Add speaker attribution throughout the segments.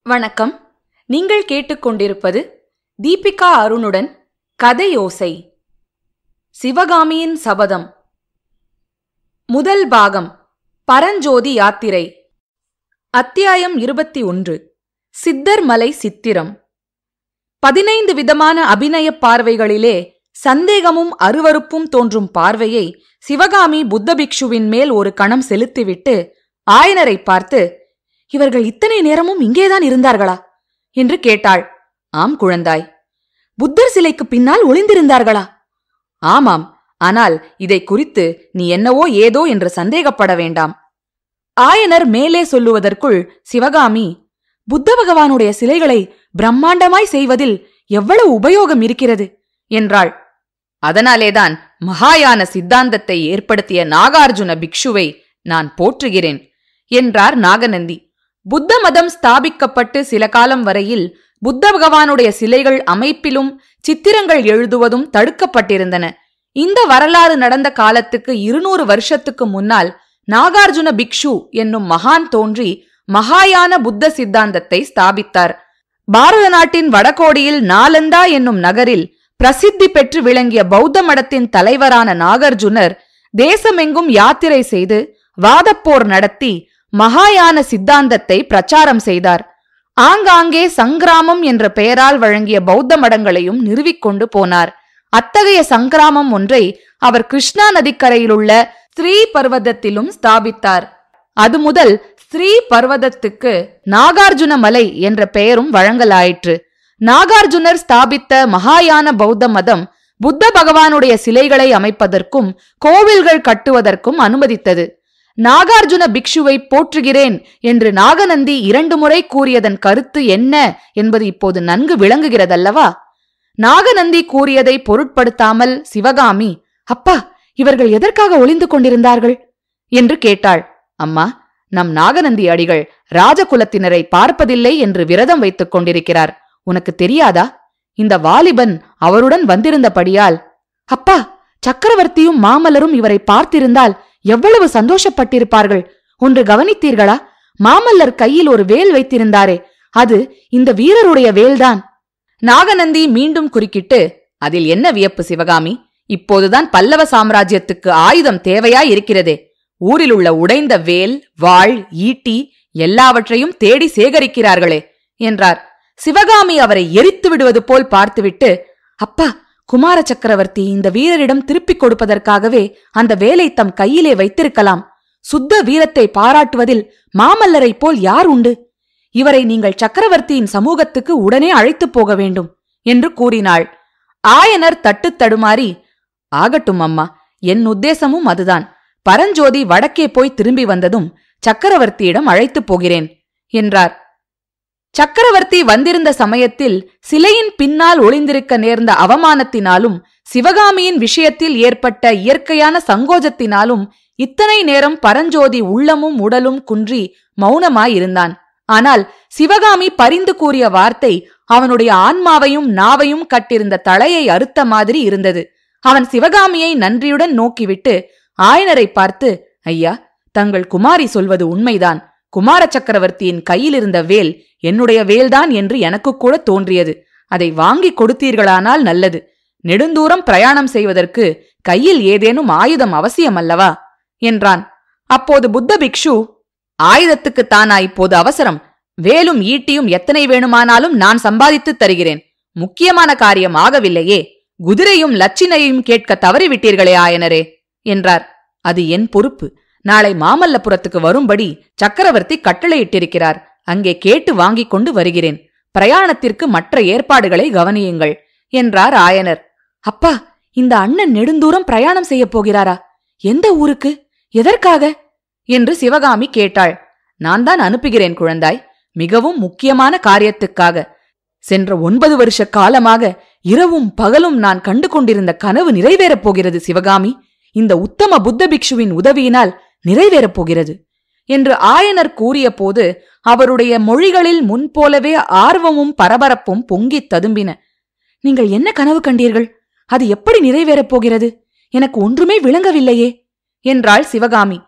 Speaker 1: வணக்கம் நீங்கள் கேட்டுக்கொண்டிருப்பது தீபிகா அருணுடன் கதையோசை சிவகாமியின் சபதம் முதல் பாகம் பரஞ்சோதி யாத்திரை அத்தியாயம் இருபத்தி ஒன்று சித்தர் மலை சித்திரம் பதினைந்து விதமான அபிநயப் பார்வைகளிலே சந்தேகமும் அருவருப்பும் தோன்றும் பார்வையை சிவகாமி புத்த பிக்ஷுவின் மேல் ஒரு கணம் செலுத்திவிட்டு ஆயனரை பார்த்து இவர்கள் இத்தனை நேரமும் இங்கேதான் இருந்தார்களா என்று கேட்டாள் ஆம் குழந்தாய் புத்தர் சிலைக்கு பின்னால் ஒளிந்திருந்தார்களா ஆமாம் ஆனால் இதை குறித்து நீ என்னவோ ஏதோ என்று சந்தேகப்பட வேண்டாம் ஆயனர் மேலே சொல்லுவதற்குள் சிவகாமி புத்த பகவானுடைய சிலைகளை பிரம்மாண்டமாய் செய்வதில் எவ்வளவு உபயோகம் இருக்கிறது என்றாள் அதனாலேதான் மகாயான சித்தாந்தத்தை ஏற்படுத்திய நாகார்ஜுன பிக்ஷுவை நான் போற்றுகிறேன் என்றார் நாகநந்தி புத்த மதம் ஸ்தாபிக்கப்பட்டு சில காலம் வரையில் புத்த பகவானுடைய சிலைகள் அமைப்பிலும் சித்திரங்கள் எழுதுவதும் தடுக்கப்பட்டிருந்தன இந்த வரலாறு நடந்த காலத்துக்கு இருநூறு வருஷத்துக்கு முன்னால் நாகார்ஜுன பிக்ஷு என்னும் மகான் தோன்றி மகாயான புத்த சித்தாந்தத்தை ஸ்தாபித்தார் பாரத நாட்டின் வடகோடியில் நாலந்தா என்னும் நகரில் பிரசித்தி பெற்று விளங்கிய பௌத்த மடத்தின் தலைவரான நாகார்ஜுனர் தேசமெங்கும் யாத்திரை செய்து வாதப்போர் நடத்தி மகாயான சித்தாந்தத்தை பிரச்சாரம் செய்தார் ஆங்காங்கே சங்கிராமம் என்ற பெயரால் வழங்கிய பௌத்த மடங்களையும் நிறுவிக்கொண்டு போனார் அத்தகைய சங்கிராமம் ஒன்றை அவர் கிருஷ்ணா நதிக்கரையிலுள்ள ஸ்ரீ பர்வதத்திலும் ஸ்தாபித்தார் அது முதல் ஸ்ரீ பர்வதத்துக்கு நாகார்ஜுன மலை என்ற பெயரும் வழங்கலாயிற்று நாகார்ஜுனர் ஸ்தாபித்த மகாயான பௌத்த மதம் புத்த பகவானுடைய சிலைகளை அமைப்பதற்கும் கோவில்கள் கட்டுவதற்கும் அனுமதித்தது நாகார்ஜுன பிக்ஷுவை போற்றுகிறேன் என்று நாகநந்தி இரண்டு முறை கூறியதன் கருத்து என்ன என்பது இப்போது நன்கு விளங்குகிறதல்லவா நாகநந்தி கூறியதை பொருட்படுத்தாமல் சிவகாமி அப்பா இவர்கள் எதற்காக ஒளிந்து கொண்டிருந்தார்கள் என்று கேட்டாள் அம்மா நம் நாகநந்தி அடிகள் ராஜகுலத்தினரை பார்ப்பதில்லை என்று விரதம் வைத்துக் கொண்டிருக்கிறார் உனக்கு தெரியாதா இந்த வாலிபன் அவருடன் வந்திருந்தபடியால் அப்பா சக்கரவர்த்தியும் மாமல்லரும் இவரை பார்த்திருந்தால் எவ்வளவு சந்தோஷப்பட்டிருப்பார்கள் ஒன்று கவனித்தீர்களா மாமல்லர் கையில் ஒரு வேல் வைத்திருந்தாரே அது இந்த வீரருடைய வேல்தான் நாகநந்தி மீண்டும் குறுக்கிட்டு அதில் என்ன வியப்பு சிவகாமி இப்போதுதான் பல்லவ சாம்ராஜ்யத்துக்கு ஆயுதம் தேவையாய் இருக்கிறதே ஊரில் உள்ள உடைந்த வேல் வாள் ஈட்டி எல்லாவற்றையும் தேடி சேகரிக்கிறார்களே என்றார் சிவகாமி அவரை எரித்து விடுவது போல் பார்த்துவிட்டு அப்பா குமார சக்கரவர்த்தி இந்த வீரரிடம் திருப்பிக் கொடுப்பதற்காகவே அந்த வேலை தம் கையிலே வைத்திருக்கலாம் சுத்த வீரத்தை பாராட்டுவதில் மாமல்லரைப் போல் யார் உண்டு இவரை நீங்கள் சக்கரவர்த்தியின் சமூகத்துக்கு உடனே அழைத்துப் போக வேண்டும் என்று கூறினாள் ஆயனர் தட்டு தடுமாறி ஆகட்டும் அம்மா என் உத்தேசமும் அதுதான் பரஞ்சோதி வடக்கே போய் திரும்பி வந்ததும் சக்கரவர்த்தியிடம் அழைத்துப் போகிறேன் என்றார் சக்கரவர்த்தி வந்திருந்த சமயத்தில் சிலையின் பின்னால் ஒளிந்திருக்க நேர்ந்த அவமானத்தினாலும் சிவகாமியின் விஷயத்தில் ஏற்பட்ட இயற்கையான சங்கோஜத்தினாலும் இத்தனை நேரம் பரஞ்சோதி உள்ளமும் உடலும் குன்றி மௌனமாயிருந்தான் ஆனால் சிவகாமி பரிந்து கூறிய வார்த்தை அவனுடைய ஆன்மாவையும் நாவையும் கட்டிருந்த தலையை அறுத்த மாதிரி இருந்தது அவன் சிவகாமியை நன்றியுடன் நோக்கிவிட்டு ஆயனரை பார்த்து ஐயா தங்கள் குமாரி சொல்வது உண்மைதான் குமார சக்கரவர்த்தியின் கையில் இருந்த வேல் என்னுடைய வேல்தான் என்று எனக்கு கூட தோன்றியது அதை வாங்கி கொடுத்தீர்களானால் நல்லது நெடுந்தூரம் பிரயாணம் செய்வதற்கு கையில் ஏதேனும் ஆயுதம் அவசியம் அல்லவா என்றான் அப்போது புத்த பிக்ஷு ஆயுதத்துக்கு தானா இப்போது அவசரம் வேலும் ஈட்டியும் எத்தனை வேணுமானாலும் நான் சம்பாதித்து தருகிறேன் முக்கியமான காரியம் ஆகவில்லையே குதிரையும் லட்சினையும் கேட்க தவறிவிட்டீர்களே ஆயனரே என்றார் அது என் பொறுப்பு நாளை மாமல்லபுரத்துக்கு வரும்படி சக்கரவர்த்தி கட்டளையிட்டிருக்கிறார் அங்கே கேட்டு வாங்கிக் கொண்டு வருகிறேன் பிரயாணத்திற்கு மற்ற ஏற்பாடுகளை கவனியுங்கள் என்றார் ஆயனர் அப்பா இந்த அண்ணன் நெடுந்தூரம் பிரயாணம் செய்யப் போகிறாரா எந்த ஊருக்கு எதற்காக என்று சிவகாமி கேட்டாள் நான் தான் அனுப்புகிறேன் குழந்தாய் மிகவும் முக்கியமான காரியத்துக்காக சென்ற ஒன்பது வருஷ காலமாக இரவும் பகலும் நான் கண்டு கொண்டிருந்த கனவு நிறைவேறப் போகிறது சிவகாமி இந்த உத்தம புத்த பிக்ஷுவின் உதவியினால் நிறைவேறப் போகிறது என்று ஆயனர் கூறியபோது அவருடைய மொழிகளில் முன்போலவே ஆர்வமும் பரபரப்பும் பொங்கித் ததும்பின நீங்கள் என்ன கனவு கண்டீர்கள் அது எப்படி நிறைவேறப் போகிறது எனக்கு ஒன்றுமே விளங்கவில்லையே என்றாள் சிவகாமி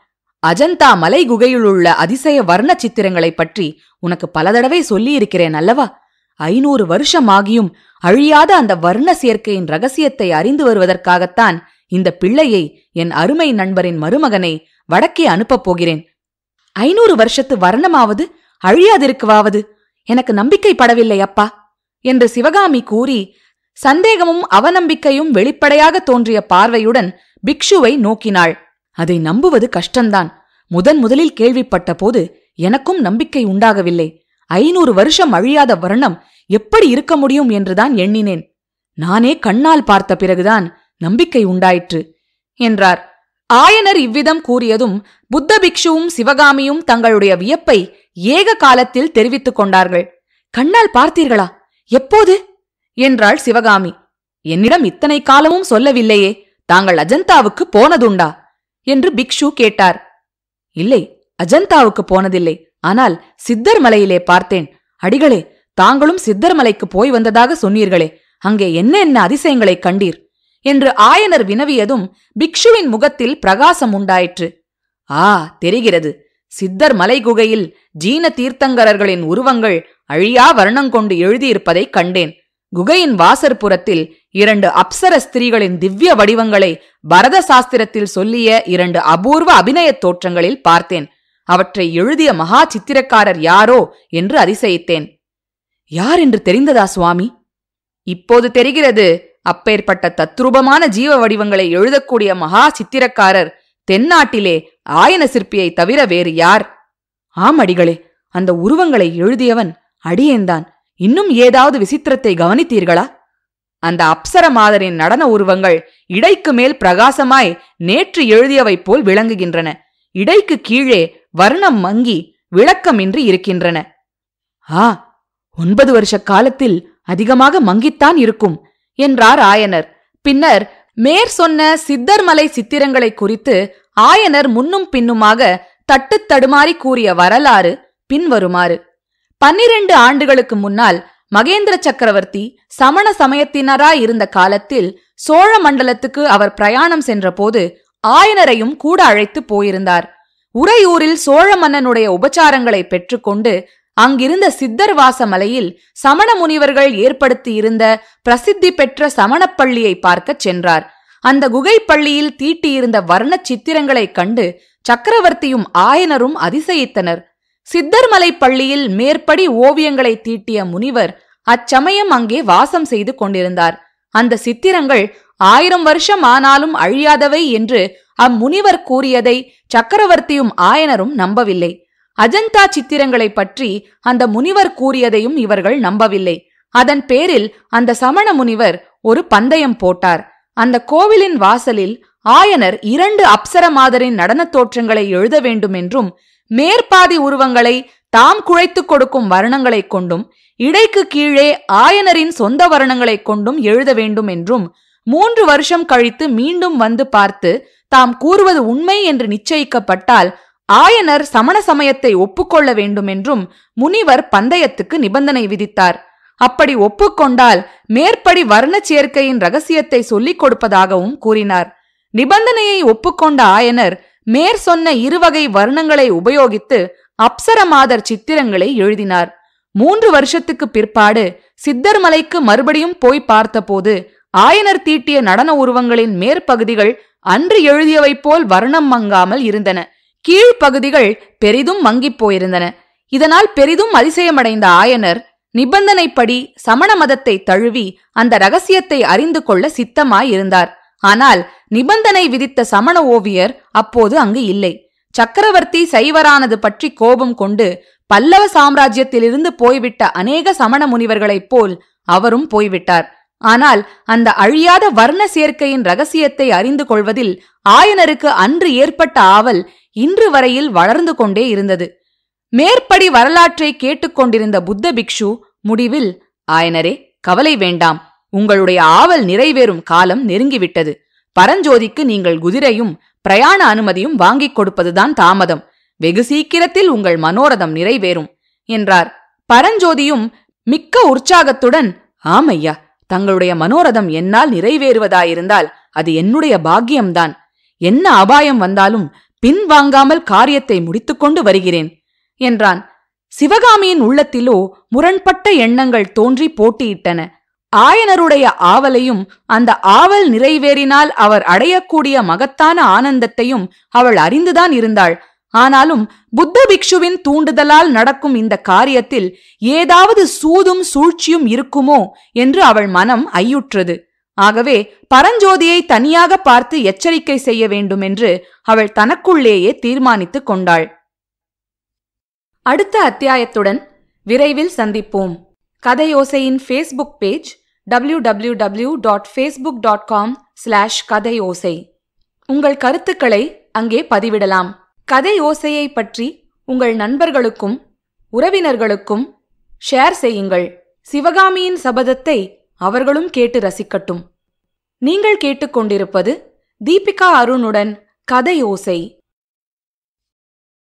Speaker 1: அஜந்தா மலை குகையிலுள்ள அதிசய வர்ண சித்திரங்களைப் பற்றி உனக்கு பல தடவை சொல்லியிருக்கிறேன் அல்லவா ஐநூறு வருஷமாகியும் அழியாத அந்த வர்ண சேர்க்கையின் ரகசியத்தை அறிந்து வருவதற்காகத்தான் இந்த பிள்ளையை என் அருமை நண்பரின் மருமகனை வடக்கே அனுப்பப் போகிறேன் ஐநூறு வருஷத்து வர்ணமாவது அழியாதிருக்குவாவது எனக்கு நம்பிக்கை படவில்லை அப்பா என்று சிவகாமி கூறி சந்தேகமும் அவநம்பிக்கையும் வெளிப்படையாக தோன்றிய பார்வையுடன் பிக்ஷுவை நோக்கினாள் அதை நம்புவது கஷ்டம்தான் முதன் முதலில் கேள்விப்பட்ட போது எனக்கும் நம்பிக்கை உண்டாகவில்லை ஐநூறு வருஷம் அழியாத வர்ணம் எப்படி இருக்க முடியும் என்றுதான் எண்ணினேன் நானே கண்ணால் பார்த்த பிறகுதான் நம்பிக்கை உண்டாயிற்று என்றார் ஆயனர் இவ்விதம் கூறியதும் புத்த பிக்ஷுவும் சிவகாமியும் தங்களுடைய வியப்பை ஏக காலத்தில் தெரிவித்துக் கொண்டார்கள் கண்ணால் பார்த்தீர்களா எப்போது என்றாள் சிவகாமி என்னிடம் இத்தனை காலமும் சொல்லவில்லையே தாங்கள் அஜந்தாவுக்கு போனதுண்டா என்று பிக்ஷு கேட்டார் இல்லை அஜந்தாவுக்கு போனதில்லை ஆனால் சித்தர் மலையிலே பார்த்தேன் அடிகளே தாங்களும் சித்தர் மலைக்கு போய் வந்ததாக சொன்னீர்களே அங்கே என்ன என்ன அதிசயங்களைக் கண்டீர் என்று ஆயனர் வினவியதும் பிக்ஷுவின் முகத்தில் பிரகாசம் உண்டாயிற்று ஆ தெரிகிறது சித்தர் மலை குகையில் ஜீன தீர்த்தங்கரர்களின் உருவங்கள் அழியா வர்ணங்கொண்டு எழுதியிருப்பதைக் கண்டேன் குகையின் வாசற்புறத்தில் இரண்டு அப்சர ஸ்திரீகளின் திவ்ய வடிவங்களை பரத சாஸ்திரத்தில் சொல்லிய இரண்டு அபூர்வ அபிநயத் தோற்றங்களில் பார்த்தேன் அவற்றை எழுதிய மகா சித்திரக்காரர் யாரோ என்று அதிசயித்தேன் யார் என்று தெரிந்ததா சுவாமி இப்போது தெரிகிறது அப்பேற்பட்ட தத்ரூபமான ஜீவ வடிவங்களை எழுதக்கூடிய மகா சித்திரக்காரர் தென்னாட்டிலே ஆயன சிற்பியை தவிர வேறு யார் ஆம் அடிகளே அந்த உருவங்களை எழுதியவன் அடியேன்தான் இன்னும் ஏதாவது விசித்திரத்தை கவனித்தீர்களா அந்த அப்சர மாதரின் நடன உருவங்கள் இடைக்கு மேல் பிரகாசமாய் நேற்று எழுதியவை போல் விளங்குகின்றன இடைக்கு கீழே வர்ணம் மங்கி விளக்கமின்றி இருக்கின்றன ஆ ஒன்பது வருஷ காலத்தில் அதிகமாக மங்கித்தான் இருக்கும் என்றார் ஆயனர் பின்னர் மேற் சொன்ன சித்தர்மலை சித்திரங்களை குறித்து ஆயனர் முன்னும் பின்னுமாக தட்டுத் தடுமாறி கூறிய வரலாறு பின்வருமாறு பன்னிரண்டு ஆண்டுகளுக்கு முன்னால் மகேந்திர சக்கரவர்த்தி சமண சமயத்தினராய் இருந்த காலத்தில் சோழ மண்டலத்துக்கு அவர் பிரயாணம் சென்றபோது ஆயனரையும் கூட அழைத்து போயிருந்தார் உறையூரில் சோழ மன்னனுடைய உபச்சாரங்களை பெற்றுக்கொண்டு அங்கிருந்த சித்தர்வாச மலையில் சமண முனிவர்கள் ஏற்படுத்தியிருந்த பிரசித்தி பெற்ற சமணப்பள்ளியை பார்க்கச் சென்றார் அந்த குகை பள்ளியில் தீட்டியிருந்த வர்ணச் சித்திரங்களைக் கண்டு சக்கரவர்த்தியும் ஆயனரும் அதிசயித்தனர் சித்தர்மலை பள்ளியில் மேற்படி ஓவியங்களை தீட்டிய முனிவர் அச்சமயம் அங்கே வாசம் செய்து கொண்டிருந்தார் அந்த சித்திரங்கள் ஆயிரம் வருஷம் ஆனாலும் அழியாதவை என்று அம்முனிவர் கூறியதை சக்கரவர்த்தியும் ஆயனரும் நம்பவில்லை அஜந்தா சித்திரங்களைப் பற்றி அந்த முனிவர் கூறியதையும் இவர்கள் நம்பவில்லை அதன் பேரில் அந்த சமண முனிவர் ஒரு பந்தயம் போட்டார் அந்த கோவிலின் வாசலில் ஆயனர் இரண்டு அப்சர மாதரின் நடனத் தோற்றங்களை எழுத வேண்டும் என்றும் மேற்பாதி உருவங்களை தாம் குழைத்துக் கொடுக்கும் வர்ணங்களைக் கொண்டும் இடைக்கு கீழே ஆயனரின் சொந்த வர்ணங்களைக் கொண்டும் எழுத வேண்டும் என்றும் மூன்று வருஷம் கழித்து மீண்டும் வந்து பார்த்து தாம் கூறுவது உண்மை என்று நிச்சயிக்கப்பட்டால் ஆயனர் சமண சமயத்தை ஒப்புக்கொள்ள வேண்டும் என்றும் முனிவர் பந்தயத்துக்கு நிபந்தனை விதித்தார் அப்படி ஒப்புக்கொண்டால் மேற்படி வர்ண சேர்க்கையின் ரகசியத்தை சொல்லிக் கொடுப்பதாகவும் கூறினார் நிபந்தனையை ஒப்புக்கொண்ட ஆயனர் மேற் சொன்ன இருவகை வர்ணங்களை உபயோகித்து அப்சரமாதர் சித்திரங்களை எழுதினார் மூன்று வருஷத்துக்கு பிற்பாடு சித்தர்மலைக்கு மறுபடியும் போய் பார்த்தபோது ஆயனர் தீட்டிய நடன உருவங்களின் மேற்பகுதிகள் அன்று எழுதியவை போல் வர்ணம் மங்காமல் இருந்தன கீழ்ப்பகுதிகள் பெரிதும் மங்கிப் போயிருந்தன இதனால் பெரிதும் அதிசயமடைந்த ஆயனர் நிபந்தனைப்படி சமண மதத்தை தழுவி அந்த ரகசியத்தை அறிந்து கொள்ள சித்தமாயிருந்தார் ஆனால் நிபந்தனை விதித்த சமண ஓவியர் அப்போது அங்கு இல்லை சக்கரவர்த்தி சைவரானது பற்றி கோபம் கொண்டு பல்லவ சாம்ராஜ்யத்திலிருந்து போய்விட்ட அநேக சமண முனிவர்களைப் போல் அவரும் போய்விட்டார் ஆனால் அந்த அழியாத வர்ண சேர்க்கையின் ரகசியத்தை அறிந்து கொள்வதில் ஆயனருக்கு அன்று ஏற்பட்ட ஆவல் இன்று வரையில் வளர்ந்து கொண்டே இருந்தது மேற்படி வரலாற்றை கேட்டுக்கொண்டிருந்த புத்த பிக்ஷு முடிவில் ஆயனரே கவலை வேண்டாம் உங்களுடைய ஆவல் நிறைவேறும் காலம் நெருங்கிவிட்டது பரஞ்சோதிக்கு நீங்கள் குதிரையும் பிரயாண அனுமதியும் வாங்கிக் கொடுப்பதுதான் தாமதம் வெகு சீக்கிரத்தில் உங்கள் மனோரதம் நிறைவேறும் என்றார் பரஞ்சோதியும் மிக்க உற்சாகத்துடன் ஆமையா தங்களுடைய மனோரதம் என்னால் நிறைவேறுவதாயிருந்தால் அது என்னுடைய பாக்கியம்தான் என்ன அபாயம் வந்தாலும் பின்வாங்காமல் காரியத்தை முடித்துக்கொண்டு வருகிறேன் என்றான் சிவகாமியின் உள்ளத்திலோ முரண்பட்ட எண்ணங்கள் தோன்றி போட்டியிட்டன ஆயனருடைய ஆவலையும் அந்த ஆவல் நிறைவேறினால் அவர் அடையக்கூடிய மகத்தான ஆனந்தத்தையும் அவள் அறிந்துதான் இருந்தாள் ஆனாலும் புத்த பிக்ஷுவின் தூண்டுதலால் நடக்கும் இந்த காரியத்தில் ஏதாவது சூதும் சூழ்ச்சியும் இருக்குமோ என்று அவள் மனம் ஐயுற்றது ஆகவே பரஞ்சோதியை தனியாக பார்த்து எச்சரிக்கை செய்ய வேண்டும் என்று அவள் தனக்குள்ளேயே தீர்மானித்துக் கொண்டாள் அடுத்த அத்தியாயத்துடன் விரைவில் சந்திப்போம் கதையோசையின் Facebook page W W W dot Facebook dot com slash Kathaiyosai உங்கள் கருத்துக்களை அங்கே பதிவிடலாம் கதை ஓசையை பற்றி உங்கள் நண்பர்களுக்கும் உறவினர்களுக்கும் ஷேர் செய்யுங்கள் சிவகாமியின் சபதத்தை அவர்களும் கேட்டு ரசிக்கட்டும் நீங்கள் கேட்டுக்கொண்டிருப்பது தீபிகா அருணுடன் கதை ஓசை